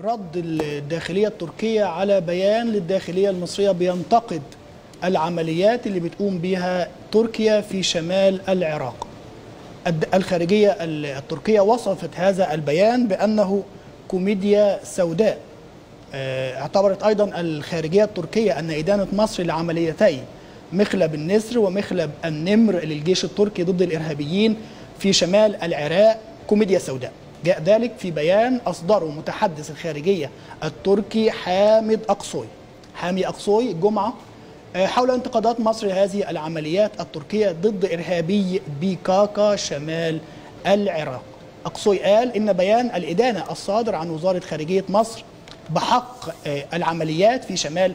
رد الداخلية التركية على بيان للداخلية المصرية بينتقد العمليات اللي بتقوم بها تركيا في شمال العراق الخارجية التركية وصفت هذا البيان بأنه كوميديا سوداء اعتبرت أيضا الخارجية التركية أن إدانة مصر لعمليتي مخلب النسر ومخلب النمر للجيش التركي ضد الإرهابيين في شمال العراق كوميديا سوداء جاء ذلك في بيان أصدره متحدث الخارجية التركي حامد أقصوي حامي أقصوي الجمعة حول انتقادات مصر هذه العمليات التركية ضد إرهابي بيكاكا شمال العراق أقصوي قال إن بيان الإدانة الصادر عن وزارة خارجية مصر بحق العمليات في شمال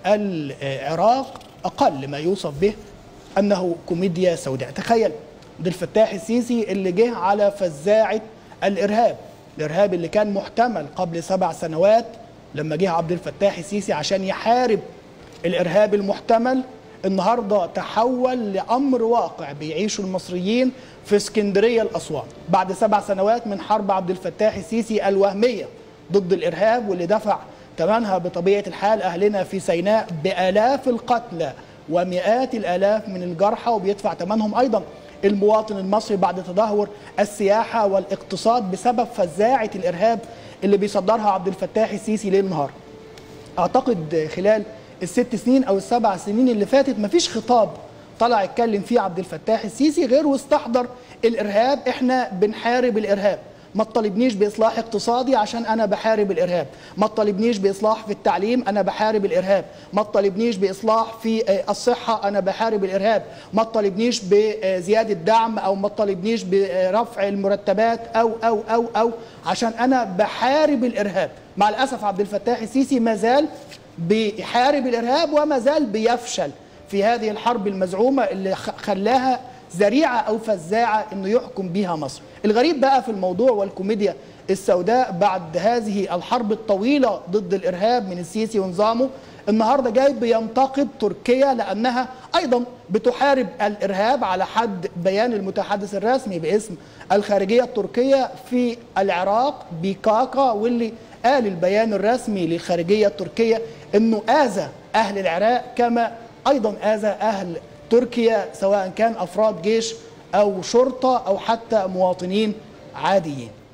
العراق أقل ما يوصف به أنه كوميديا سوداء تخيل عبد الفتاح السيسي اللي جه على فزاعة الإرهاب الإرهاب اللي كان محتمل قبل سبع سنوات لما جه عبد الفتاح السيسي عشان يحارب الإرهاب المحتمل النهاردة تحول لأمر واقع بيعيشه المصريين في اسكندرية الأسوان بعد سبع سنوات من حرب عبد الفتاح السيسي الوهمية ضد الإرهاب واللي دفع ثمنها بطبيعة الحال أهلنا في سيناء بآلاف القتلى ومئات الآلاف من الجرحى وبيدفع ثمنهم أيضا المواطن المصري بعد تدهور السياحة والاقتصاد بسبب فزاعة الإرهاب اللي بيصدرها عبد الفتاح السيسي ليل نهار أعتقد خلال الست سنين أو السبع سنين اللي فاتت مفيش خطاب طلع يتكلم فيه عبد الفتاح السيسي غير واستحضر الإرهاب إحنا بنحارب الإرهاب ما تطالبنيش باصلاح اقتصادي عشان انا بحارب الارهاب ما تطالبنيش باصلاح في التعليم انا بحارب الارهاب ما تطالبنيش باصلاح في الصحه انا بحارب الارهاب ما تطالبنيش بزياده دعم او ما تطالبنيش برفع المرتبات او او او او عشان انا بحارب الارهاب مع الاسف عبد الفتاح السيسي ما زال بيحارب الارهاب وما زال بيفشل في هذه الحرب المزعومه اللي خلاها ذريعه او فزاعه انه يحكم بها مصر. الغريب بقى في الموضوع والكوميديا السوداء بعد هذه الحرب الطويله ضد الارهاب من السيسي ونظامه النهارده جاي بينتقد تركيا لانها ايضا بتحارب الارهاب على حد بيان المتحدث الرسمي باسم الخارجيه التركيه في العراق بيكاكا واللي قال البيان الرسمي للخارجيه التركيه انه اذى اهل العراق كما ايضا اذى اهل تركيا سواء كان افراد جيش او شرطه او حتى مواطنين عاديين